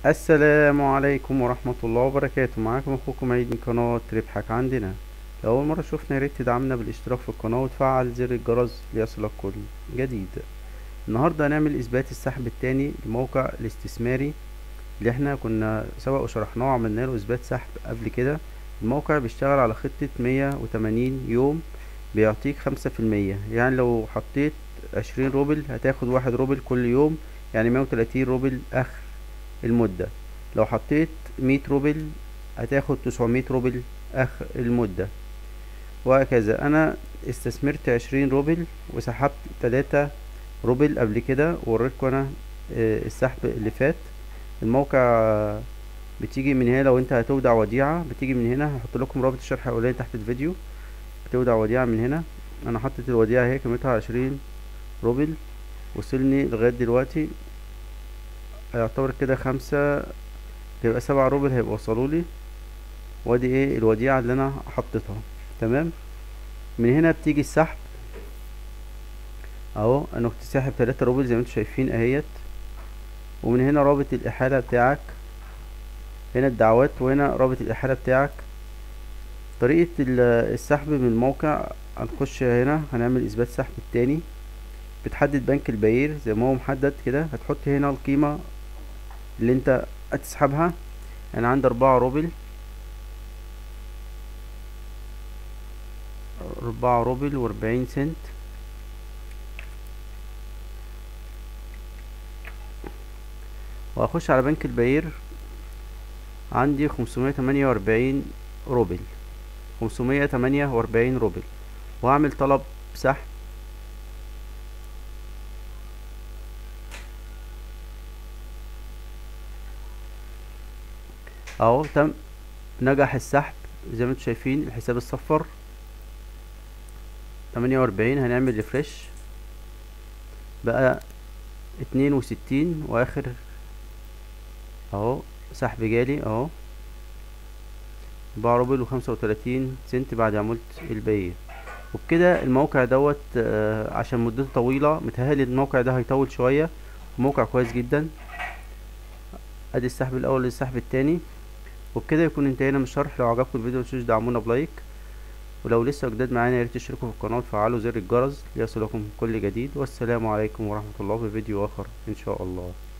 السلام عليكم ورحمة الله وبركاته معاكم اخوكم عيد من قناة ربحك عندنا لو اول مرة شوفنا ياريت تدعمنا بالاشتراك في القناة وتفعل زر الجرس ليصلك كل جديد النهاردة هنعمل اثبات السحب التاني لموقع الاستثماري اللي احنا كنا سبق وشرحناه وعملنا له اثبات سحب قبل كده الموقع بيشتغل على خطة مية وتمانين يوم بيعطيك خمسة في المية يعني لو حطيت عشرين روبل هتاخد واحد روبل كل يوم يعني مية وتلاتين روبل اخر المدة لو حطيت مية روبل هتاخد تسعمية روبل اخر المدة وهكذا انا استثمرت عشرين روبل وسحبت تلاتة روبل قبل كده ووريتكم انا السحب اللي فات الموقع بتيجي من هنا لو انت هتودع وديعة بتيجي من هنا هحط لكم رابط الشرح الاولاني تحت الفيديو بتودع وديعة من هنا انا حطيت الوديعة اهي قيمتها عشرين روبل وصلني لغاية دلوقتي هيعتبر كده خمسة يبقى سبعة روبل هيبقى وصلولي وادي ايه الوديعة اللي انا حطيتها تمام من هنا بتيجي السحب اهو انا كنت ساحب تلاتة روبل زي ما انتم شايفين اهيت ومن هنا رابط الاحالة بتاعك هنا الدعوات وهنا رابط الاحالة بتاعك طريقة السحب من الموقع هنخش هنا هنعمل اثبات سحب التاني بتحدد بنك البعير زي ما هو محدد كده هتحط هنا القيمة اللي انت هتسحبها انا عندي اربعة روبل اربعة روبل واربعين سنت وهخش على بنك البعير عندي خمسمية تمانية واربعين روبل خمسمية تمانية واربعين روبل وهعمل طلب سحب اهو تم نجح السحب زي ما انتم شايفين الحساب الصفر تمانية واربعين هنعمل ريفرش بقى اتنين وستين واخر اهو سحب جالي اهو اربعة روبل وخمسة وتلاتين سنت بعد عمولة البيع وبكده الموقع دوت آه عشان مدته طويلة متهيألي الموقع ده هيطول شوية موقع كويس جدا ادي السحب الاول للسحب التاني وبكده يكون انتهينا من الشرح لو عجبكم الفيديو متنسوش دعمونا بلايك ولو لسه جداد معانا ياريت تشتركوا في القناه وتفعلوا زر الجرس ليصلكم كل جديد والسلام عليكم ورحمه الله في فيديو اخر ان شاء الله